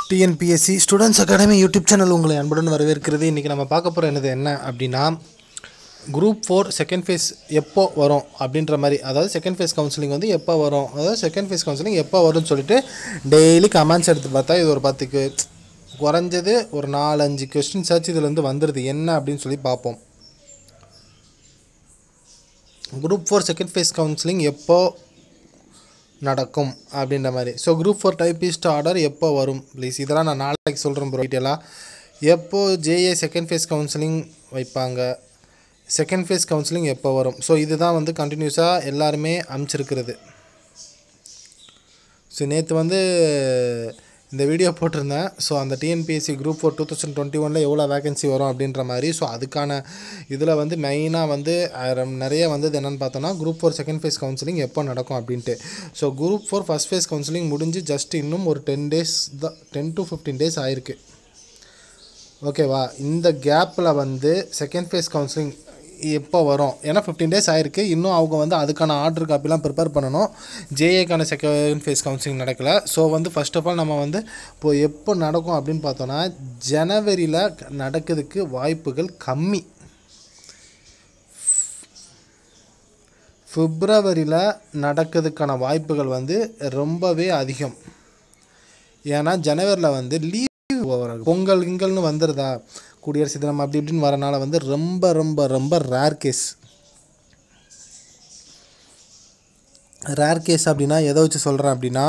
TNPSC students academy YouTube channel உங்களை அன்புடன் வரவேற்கிறது இன்றைக்கி நம்ம பார்க்க போகிற என்னது என்ன அப்படின்னா குரூப் ஃபோர் செகண்ட் ஃபேஸ் எப்போ வரும் அப்படின்ற மாதிரி அதாவது செகண்ட் ஃபேஸ் கவுன்சிலிங் வந்து எப்போ வரும் அதாவது செகண்ட் ஃபேஸ் கவுன்சிலிங் எப்போ வரும்னு சொல்லிட்டு டெய்லி கமெண்ட்ஸ் எடுத்து பார்த்தா இது ஒரு பத்துக்கு குறைஞ்சது ஒரு நாலஞ்சு கொஸ்டின் சர்ச் இதுலேருந்து வந்துடுது என்ன அப்படின்னு சொல்லி பார்ப்போம் group four second phase counselling எப்போ நடக்கும் அப்படின்ற மாதிரி so group four typist order எப்போ வரும் ப்ளீஸ் இதெல்லாம் நான் நாளைக்கு சொல்கிறேன் ப்ரோ டீட்டெயிலாக எப்போ ஜேஏ செகண்ட் ஃபேஸ் கவுன்சிலிங் வைப்பாங்க செகண்ட் ஃபேஸ் கவுன்சிலிங் எப்போ வரும் ஸோ இதுதான் வந்து கண்டினியூஸாக எல்லாருமே அனுப்பிச்சிருக்கிறது ஸோ நேற்று வந்து இந்த வீடியோ போட்டிருந்தேன் ஸோ அந்த TNPSC group four two thousand twenty ஒனில் எவ்வளோ வேகன்சி வரும் அப்படின்ற மாதிரி ஸோ அதுக்கான இதில் வந்து மெயினாக வந்து அஹ், நிறைய வந்தது என்னென்னு பார்த்தோன்னா group four second phase counselling எப்போ நடக்கும் அப்படின்ட்டு so group four first phase counselling முடிஞ்சு ஜஸ்ட் இன்னும் ஒரு டென் டேஸ் தான் டென் டு ஃபிஃப்டீன் டேஸ் ஆயிருக்கு ஓகேவா இந்த கேப்பில் வந்து செகண்ட் ஃபேஸ் கவுன்சிலிங் எப்போ வரும் ஏன்னா ஃபிஃப்டீன் டேஸ் ஆயிருக்கு இன்னும் அவங்க வந்து அதுக்கான ஆர்டர் காப்பிலாம் ப்ரிப்பேர் பண்ணணும் ஜேஏக்கான செகண்ட் ஃபேஸ் கவுன்சிலிங் நடக்கலை ஸோ வந்து ஃபர்ஸ்ட் ஆஃப் ஆல் நம்ம வந்து இப்போ எப்போ நடக்கும் அப்படின்னு பார்த்தோன்னா ஜனவரியில் நடக்கிறதுக்கு வாய்ப்புகள் கம்மி பிப்ரவரியில் நடக்கிறதுக்கான வாய்ப்புகள் வந்து ரொம்பவே அதிகம் ஏன்னா ஜனவரியில் வந்து லீவ் பொங்கல் கிங்கல்னு வந்துடுதா குடியரசு தினம் அப்படி இப்படின்னு வரனால வந்து ரொம்ப ரொம்ப ரொம்ப ரேர் கேஸ் ரேர் கேஸ் அப்படின்னா எதை வச்சு சொல்கிறேன் அப்படின்னா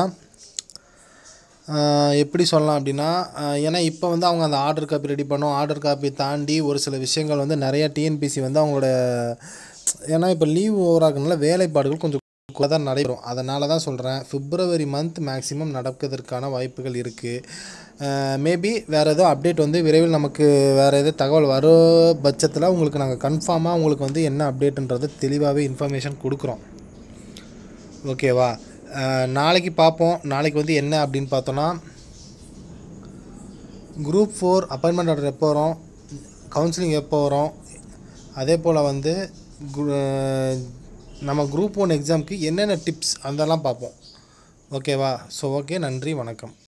ஆஹ் எப்படி சொல்லலாம் அப்படின்னா ஆஹ் ஏன்னா இப்போ வந்து அவங்க அந்த ஆர்டர் காப்பி ரெடி பண்ணோம் ஆர்டர் காப்பி தாண்டி ஒரு சில விஷயங்கள் வந்து நிறைய டிஎன்பிசி வந்து அவங்களோட ஏன்னா இப்போ லீவ் ஓவராகனால வேலைப்பாடுகள் கொஞ்சம் கூட தான் நடைபெறும் அதனால தான் சொல்கிறேன் பிப்ரவரி மந்த் மேக்ஸிமம் நடக்கிறதுக்கான வாய்ப்புகள் இருக்குது மேபி வேறு ஏதோ அப்டேட் வந்து விரைவில் நமக்கு வேறு ஏதோ தகவல் வர பட்சத்தில் உங்களுக்கு நாங்கள் கன்ஃபார்மாக உங்களுக்கு வந்து என்ன அப்டேட்டுன்றது தெளிவாகவே இன்ஃபர்மேஷன் கொடுக்குறோம் ஓகேவா அஹ் நாளைக்கு பார்ப்போம் நாளைக்கு வந்து என்ன அப்படின்னு பார்த்தோன்னா குரூப் ஃபோர் அப்பாயின்மெண்ட் ஆர்டர் எப்போ வரும் கவுன்சிலிங் எப்போ வரும் அதே போல் வந்து கு- அஹ் நம்ம குரூப் ஒன் எக்ஸாமுக்கு என்னென்ன டிப்ஸ் அதெல்லாம் பார்ப்போம் ஓகேவா ஸோ ஓகே நன்றி வணக்கம்